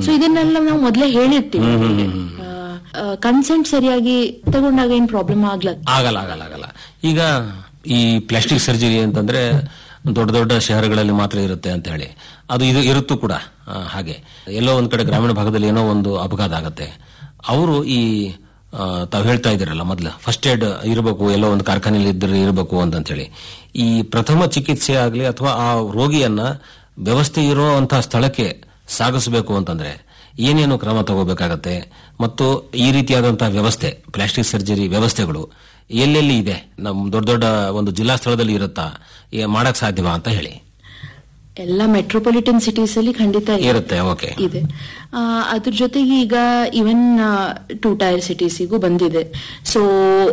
So ಇದನ್ನೆಲ್ಲ ನಾವು ಮೊದಲೇ ಹೇಳಿರ್ತೀವಿ ಕನ್ಸೆಂಟ್ ಸರಿಯಾಗಿ ತಗೊಂಡಾಗ ಏನ್ ಪ್ರಾಬ್ಲಮ್ ಆಗ್ಲತ್ ಆಗಲ್ಲ ಆಗಲ್ಲ ಆಗಲ್ಲ ಈಗ ಈ ಪ್ಲಾಸ್ಟಿಕ್ ಸರ್ಜರಿ ಅಂತಂದ್ರೆ ದೊಡ್ಡ ದೊಡ್ಡ ಶಹರಗಳಲ್ಲಿ ಮಾತ್ರ ಇರುತ್ತೆ ಅಂತ ಹೇಳಿ ಅದು ಇದು ಇರುತ್ತೂ ಕೂಡ ಆ, ಹಾಗೆ ಎಲ್ಲೋ ಒಂದ್ ಕಡೆ ಗ್ರಾಮೀಣ ಭಾಗದಲ್ಲಿ ಏನೋ ಒಂದು ಅಪಘಾತ ಆಗತ್ತೆ ಅವರು ಈ ಆ, ತಾವು ಹೇಳ್ತಾ ಇದ್ದೀರಲ್ಲ ಮೊದ್ಲು ಫಸ್ಟ್ ಏಡ್ ಇರಬೇಕು ಎಲ್ಲೋ ಒಂದು ಕಾರ್ಖಾನೆಯಲ್ಲಿ ಇದ್ರೆ ಇರಬೇಕು ಅಂತ ಹೇಳಿ ಈ ಪ್ರಥಮ ಚಿಕಿತ್ಸೆ ಆಗಲಿ ಅಥವಾ ಆ ರೋಗಿಯನ್ನ ವ್ಯವಸ್ಥೆ ಇರುವಂತಹ ಸ್ಥಳಕ್ಕೆ ಸಾಗಿಸಬೇಕು ಅಂತಂದ್ರೆ ಏನೇನು ಕ್ರಮ ತಗೋಬೇಕಾಗತ್ತೆ ಮತ್ತು ಈ ರೀತಿಯಾದಂತಹ ವ್ಯವಸ್ಥೆ ಪ್ಲಾಸ್ಟಿಕ್ ಸರ್ಜರಿ ವ್ಯವಸ್ಥೆಗಳು ಎಲ್ಲೆಲ್ಲಿ ಇದೆ ನಮ್ಮ ದೊಡ್ಡ ದೊಡ್ಡ ಒಂದು ಜಿಲ್ಲಾ ಸ್ಥಳದಲ್ಲಿ ಇರುತ್ತಾ ಏ- ಮಾಡಕ್ ಸಾಧ್ಯವಾ ಅಂತ ಹೇಳಿ ಎಲ್ಲ ಮೆಟ್ರೋಪಾಲಿಟನ್ ಸಿಟೀಸ್ ಅಲ್ಲಿ ಖಂಡಿತ ಇದೆ. ಇರುತ್ತೆ ಓಕೆ ಇದೆ ಆ, ಅದ್ರ ಜೊತೆಗೆ ಈಗ ಈವನ್ ಟೂ ಟೈರ್ ಸಿಟೀಸಿಗೂ ಬಂದಿದೆ ಸೊ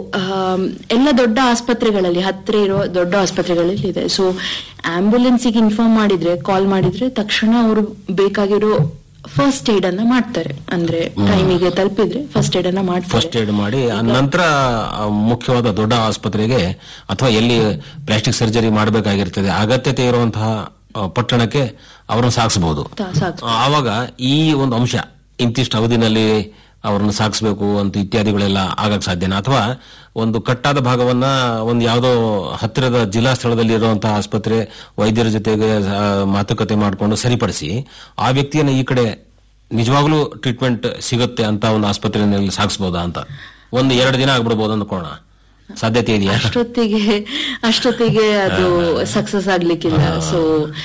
ಎಲ್ಲ ದೊಡ್ಡ ಆಸ್ಪತ್ರೆಗಳಲ್ಲಿ ಹತ್ತಿರ ಇರೋ ದೊಡ್ಡ ಆಸ್ಪತ್ರೆಗಳಲ್ಲಿ ಇದೆ ಸೊ ಆಂಬ್ಯುಲೆನ್ಸಿಗೆ ಇನ್ಫಾರ್ಮ್ ಮಾಡಿದ್ರೆ ಕಾಲ್ ಮಾಡಿದ್ರೆ ತಕ್ಷಣ ಅವರು ಬೇಕಾಗಿರೋ ಫಸ್ಟ್ ಏಡ್ ಅನ್ನ ಮಾಡ್ತಾರೆ ಅಂದ್ರೆ ಟೈಮಿಗೆ ತಲುಪಿದ್ರೆ ಫಸ್ಟ್ ಏಡ್ ಅನ್ನ ಮಾಡ್ತಾರೆ ಫಸ್ಟ್ ಏಡ್ ಮಾಡಿ ಆ ನಂತರ ಆ ಮುಖ್ಯವಾದ ದೊಡ್ಡ ಆಸ್ಪತ್ರೆಗೆ ಅಥವಾ ಎಲ್ಲಿ ಪ್ಲಾಸ್ಟಿಕ್ ಸರ್ಜರಿ ಮಾಡಬೇಕಾಗಿರ್ತದೆ ಅಗತ್ಯತೆ ಇರುವಂತಹ ಆ, ಪಟ್ಟಣಕ್ಕೆ ಅವರನ್ನು ಸಾಗಿಸಬಹುದು ತಾ- ಸಾಕು ಆವಾಗ ಈ ಒಂದು ಅಂಶ ಇಂತಿಷ್ಟು ಅವಧಿನಲ್ಲಿ ಅವರನ್ನು ಸಾಗಿಸಬೇಕು ಅಂತ ಇತ್ಯಾದಿಗಳೆಲ್ಲ ಆಗಕ್ ಸಾಧ್ಯನಾ ಅಥವಾ ಒಂದು ಕಟ್ಟಾದ ಭಾಗವನ್ನ ಒಂದು ಯಾವುದೋ ಹತ್ತಿರದ ಜಿಲ್ಲಾ ಸ್ಥಳದಲ್ಲಿ ಇರುವಂತಹ ಆಸ್ಪತ್ರೆ ವೈದ್ಯರ ಜೊತೆಗೆ ಆ, ಮಾತುಕತೆ ಮಾಡಿಕೊಂಡು ಸರಿಪಡಿಸಿ ಆ ವ್ಯಕ್ತಿಯನ್ನ ಈ ಕಡೆ ನಿಜವಾಗ್ಲೂ ಟ್ರೀಟ್ಮೆಂಟ್ ಸಿಗುತ್ತೆ ಅಂತ ಒಂದು ಆಸ್ಪತ್ರೆಯಲ್ಲಿ ಸಾಗಿಸಬಹುದಾ ಅಂತ ಒಂದು ಎರಡು ದಿನ ಆಗ್ಬಿಡ್ಬೋದು ಅಂದ್ಕೋಣ ಸಾಧ್ಯತೆ ಇದೆಯಾ ಅಷ್ಟೊತ್ತಿಗೆ ಅಷ್ಟೊತ್ತಿಗೆ ಅದು ಸಕ್ಸಸ್ ಆಗ್ಲಿಕ್ಕಿಲ್ಲ ಸೊ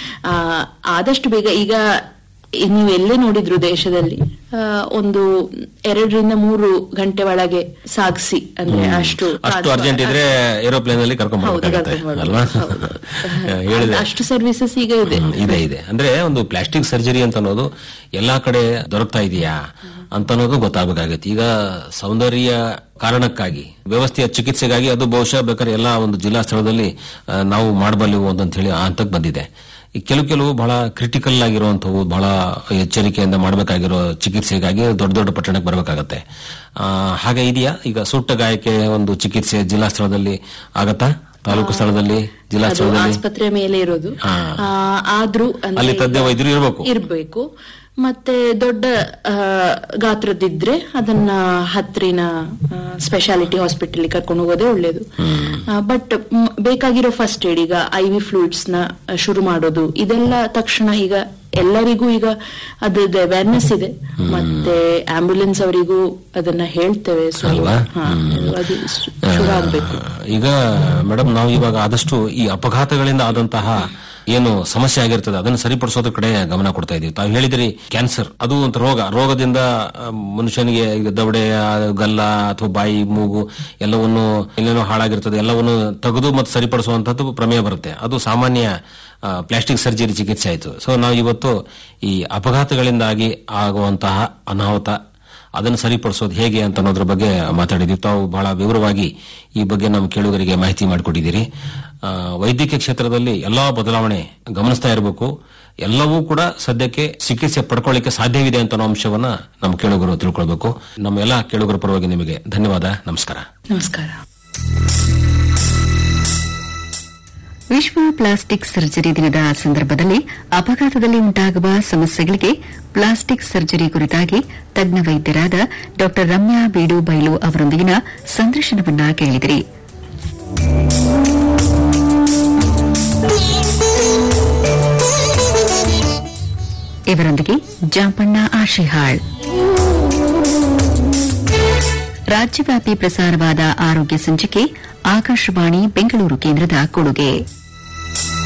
ಆದಷ್ಟು ಬೇಗ ಈಗ ನೀವು ಎಲ್ಲೇ ನೋಡಿದ್ರು ದೇಶದಲ್ಲಿ ಆ, ಒಂದು ಎರಡರಿಂದ ಮೂರು ಗಂಟೆ ಒಳಗೆ ಸಾಗಿಸಿ ಅಂದ್ರೆ ಅಷ್ಟು ಅಷ್ಟು ಅರ್ಜೆಂಟ್ ಇದ್ರೆ ಏರೋಪ್ಲೇನ್ ಅಲ್ಲಿ ಕರ್ಕೊಂಡ್ ಹೌದು, ಬರ್ಬೇಕಾಗತ್ತೆ ಕರ್ಕೊಂಡ್ ಅಲ್ವಾ ಹೌದು. ಹೇಳಿದೆ ಅಷ್ಟು ಸರ್ವಿಸಸ್ ಈಗ ಇದೆ ಹ್ಮ್, ಇದೆ ಇದೆ ಅಂದ್ರೆ ಒಂದು ಪ್ಲಾಸ್ಟಿಕ್ ಸರ್ಜರಿ ಅಂತ ಅನ್ನೋದು ಎಲ್ಲಾ ಕಡೆ ದೊರಕ್ತಾ ಇದೆಯಾ ಅಂತ ಅನ್ನೋದು ಗೊತ್ತಾಗಬೇಕಾಗತ್ತೆ ಈಗ ಸೌಂದರ್ಯ ಕಾರಣಕ್ಕಾಗಿ ವ್ಯವಸ್ಥೆಯ ಚಿಕಿತ್ಸೆಗಾಗಿ ಅದು ಬಹುಶಃ ಬೇಕಾದ್ರೆ ಎಲ್ಲಾ ಒಂದು ಜಿಲ್ಲಾ ಸ್ಥಳದಲ್ಲಿ ಆ, ನಾವು ಮಾಡಬಲ್ಲೆವು ಅಂತ ಹೇಳಿ ಆ ಹಂತಕ್ಕೆ ಬಂದಿದೆ ಈ ಕೆಲವು ಕೆಲವು ಬಹಳ ಕ್ರಿಟಿಕಲ್ ಆಗಿರುವಂತವು ಬಹಳ ಎಚ್ಚರಿಕೆಯಿಂದ ಮಾಡಬೇಕಾಗಿರೋ ಚಿಕಿತ್ಸೆಗಾಗಿ ದೊಡ್ಡ ದೊಡ್ಡ ಪಟ್ಟಣಕ್ಕೆ ಬರಬೇಕಾಗತ್ತೆ ಆ, ಹಾಗೆ ಇದೆಯಾ ಈಗ ಸುಟ್ಟ ಗಾಯಕ್ಕೆ ಒಂದು ಚಿಕಿತ್ಸೆ ಜಿಲ್ಲಾ ಸ್ಥಳದಲ್ಲಿ ಆಗತ್ತಾ ತಾಲೂಕು ಸ್ಥಳದಲ್ಲಿ ಜಿಲ್ಲಾ ಅದು ಸ್ಥಳದಲ್ಲಿ ಆಸ್ಪತ್ರೆ ಮೇಲೆ ಇರೋದು ಹಾ. ಆ, ಆದ್ರೂ ಅಂದ್ರೆ ಅಲ್ಲಿ ತಜ್ಞ ವೈದ್ಯರು ಇರಬೇಕು ಇರ್ಬೇಕು ಮತ್ತೆ ದೊಡ್ಡ ಆ, ಗಾತ್ರದಿದ್ರೆ ಅದನ್ನ ಹತ್ತಿರಿನ ಸ್ಪೆಷಾಲಿಟಿ ಹಾಸ್ಪಿಟಲ್ ಕರ್ಕೊಂಡು ಹೋಗೋದೇ ಒಳ್ಳೇದು ಬಟ್ ಬೇಕಾಗಿರೋ ಫಸ್ಟ್ ಏಡ್ ಈಗ ಐ ವಿ ಫ್ಲೂಯಿಡ್ಸ್ ನ ಶುರು ಮಾಡೋದು ಇದೆಲ್ಲ ತಕ್ಷಣ ಈಗ ಎಲ್ಲರಿಗೂ ಈಗ ಅದ್ರದ್ದು ಅವೇರ್ನೆಸ್ ಇದೆ ಮತ್ತೆ ಆಂಬ್ಯುಲೆನ್ಸ್ ಅವರಿಗೂ ಅದನ್ನ ಹೇಳ್ತೇವೆ ಸೊ ಅಲ್ವಾ? ಅದು ಶುರು ಆಗ್ಬೇಕು ಈಗ ಮೇಡಮ್ ನಾವು ಇವಾಗ ಆದಷ್ಟು ಈ ಅಪಘಾತಗಳಿಂದ ಆದಂತಹ ಏನು ಸಮಸ್ಯೆ ಆಗಿರ್ತದೆ ಅದನ್ನು ಸರಿಪಡಿಸೋದ್ರ ಕಡೆ ಗಮನ ಕೊಡ್ತಾ ಇದೀವಿ ತಾವು ಹೇಳಿದ್ರಿ ಕ್ಯಾನ್ಸರ್ ಅದು ಒಂದು ರೋಗ ರೋಗದಿಂದ ಆ, ಮನುಷ್ಯನಿಗೆ ಈಗ ದವಡೆ ಆ, ಗಲ್ಲ ಅಥವಾ ಬಾಯಿ ಮೂಗು ಎಲ್ಲವನ್ನು ಏನೇನೋ ಹಾಳಾಗಿರ್ತದೆ ಎಲ್ಲವನ್ನು ತೆಗೆದು ಮತ್ತು ಸರಿಪಡಿಸುವಂತದ್ದು ಪ್ರಮೇಯ ಬರುತ್ತೆ ಅದು ಸಾಮಾನ್ಯ ಪ್ಲಾಸ್ಟಿಕ್ ಸರ್ಜರಿ ಚಿಕಿತ್ಸೆ ಆಯಿತು ಸೊ ನಾವು ಇವತ್ತು ಈ ಅಪಘಾತಗಳಿಂದಾಗಿ ಆಗುವಂತಹ ಅನಾಹುತ ಅದನ್ನು ಸರಿಪಡಿಸೋದು ಹೇಗೆ ಅಂತ ಅನ್ನೋದ್ರ ಬಗ್ಗೆ ಮಾತಾಡಿದ್ವಿ ತಾವು ಬಹಳ ವಿವರವಾಗಿ ಈ ಬಗ್ಗೆ ನಮ್ಮ ಕೇಳುಗರಿಗೆ ಮಾಹಿತಿ ಮಾಡಿಕೊಟ್ಟಿದ್ದೀರಿ ಆ, ವೈದ್ಯಕೀಯ ಕ್ಷೇತ್ರದಲ್ಲಿ ಎಲ್ಲಾ ಬದಲಾವಣೆ ಗಮನಿಸ್ತಾ ಇರಬೇಕು ಎಲ್ಲವೂ ಕೂಡ ಸದ್ಯಕ್ಕೆ ಚಿಕಿತ್ಸೆ ಪಡ್ಕೊಳ್ಳಿಕ್ಕೆ ಸಾಧ್ಯವಿದೆ ಅಂತ ಅನ್ನೋ ಅಂಶವನ್ನ ನಮ್ಮ ಕೇಳುಗರು ತಿಳ್ಕೊಳ್ಬೇಕು ನಮ್ಮ ಎಲ್ಲ ಕೇಳುಗರ ಪರವಾಗಿ ನಿಮಗೆ ಧನ್ಯವಾದ ನಮಸ್ಕಾರ ನಮಸ್ಕಾರ ವಿಶ್ವ ಪ್ಲಾಸ್ಟಿಕ್ ಸರ್ಜರಿ ದಿನದ ಸಂದರ್ಭದಲ್ಲಿ ಅಪಘಾತದಲ್ಲಿ ಉಂಟಾಗುವ ಸಮಸ್ಯೆಗಳಿಗೆ ಪ್ಲಾಸ್ಟಿಕ್ ಸರ್ಜರಿ ಕುರಿತಾಗಿ ತಜ್ಞ ವೈದ್ಯರಾದ ಡಾ ರಮ್ಯಾ ಬೀಡು ಬೈಲು ಅವರೊಂದಿಗಿನ ಸಂದರ್ಶನವನ್ನ ಕೇಳಿದಿರಿ ಇವರೊಂದಿಗೆ ಜಾಂಪಣ್ಣ ಆಶಿಹಾಳ್ ರಾಜ್ಯವ್ಯಾಪಿ ಪ್ರಸಾರವಾದ ಆರೋಗ್ಯ ಸಂಚಿಕೆ ಆಕಾಶವಾಣಿ ಬೆಂಗಳೂರು ಕೇಂದ್ರದ ಕೊಡುಗೆ